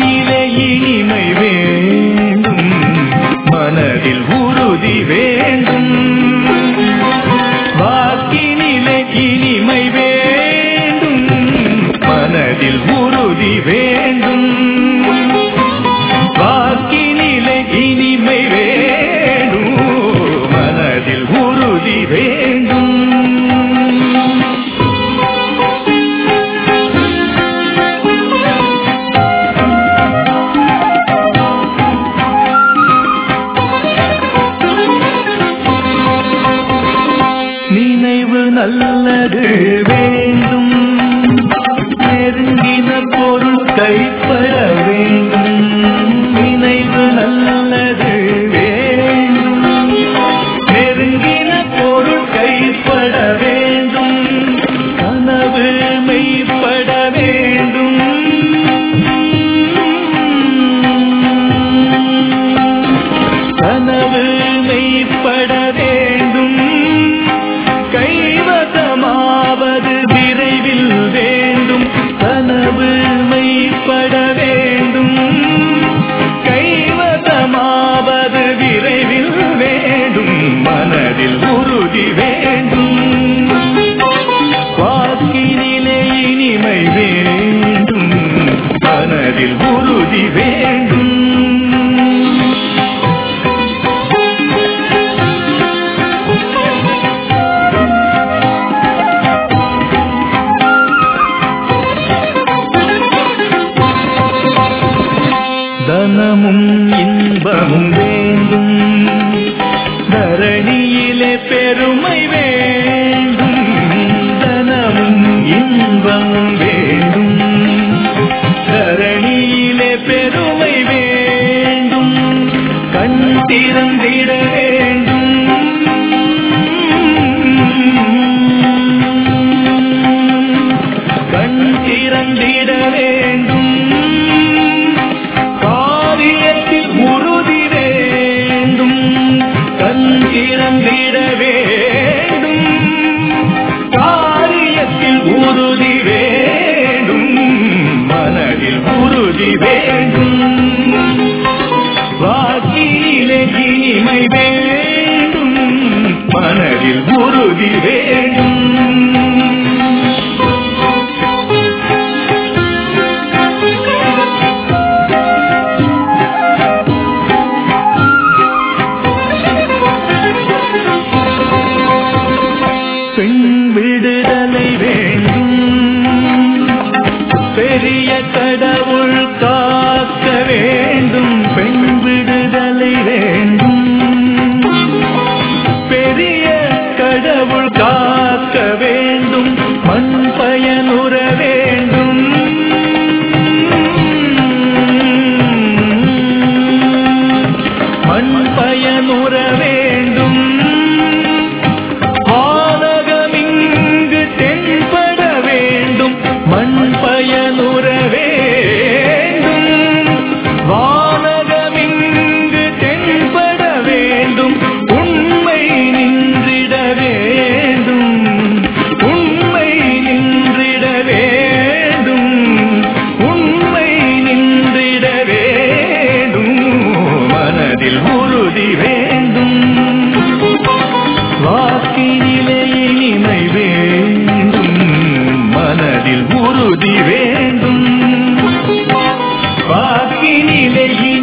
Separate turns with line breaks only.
வாக்கினிலே இனிமை வேண்டும் மனதில் உறுதி வேண்டும் வாக்கினிலே இனிமை வேண்டும் மனதில் உறுதி வேண்டும் வாக்கினிலே இனிமை வேண்டும் மனதில் உறுதி வேண்டும் நினைவு நல்லது வேண்டும் நெருங்கின பொருள் கைப்பட வேண்டும் நினைவு நல்லது வேண்டும் நெருங்கின பொருள் கைப்பட வேண்டும் கனவு மெய்ப்பட வேண்டும் கனவு மெய்ப்பட வேண்டும் கைவசமாவது விரைவில் வேண்டும் கனவு மெய்ப்பட வேண்டும் கைவசமாவது விரைவில் வேண்டும் மனதில் உறுதி வேண்டும் வாக்கினிலே இனிமை வேண்டும் மனதில் உறுதி வேண்டும் தனமும் இன்பமும் வேண்டும் தரணியிலே பெருமை வேண்டும் தனமும் இன்பமும் வேண்டும் தரணியிலே பெருமை வேண்டும் கண் திறந்திட வேண்டும் கண் திறந்திட வேண்டும் காரியத்தில் உறுதி வேண்டும் கண் திறந்திட வேண்டும் காரியத்தில் உறுதி வேண்டும் மனதில் உறுதி வேண்டும் வாக்கிலே இனிமை வேண்டும் மனதில் உறுதி வேண்டும் பெண் விடுதலை வேண்டும் பெரிய கடவுள் காக்க வேண்டும் பெண் விடுதலை வேண்டும் பெரிய கடவுள் காக்க வேண்டும் மண் பயனுற வேண்டும் மண் பயனுற வேண்டும் ஆலகமிங்கு தென்பட வேண்டும் மண் பயனுற வேண்டும் வானகமிங்கு தென்பட வேண்டும் உண்மை நின்றிட வேண்டும் உண்மை நின்றிட வேண்டும் உண்மை நின்றிட வேண்டும் மனதில் உறுதி வேண்டும் வாக்கினிலே இனிமை வேண்டும் மனதில் உறுதி வேண்டும் வாக்கினிலே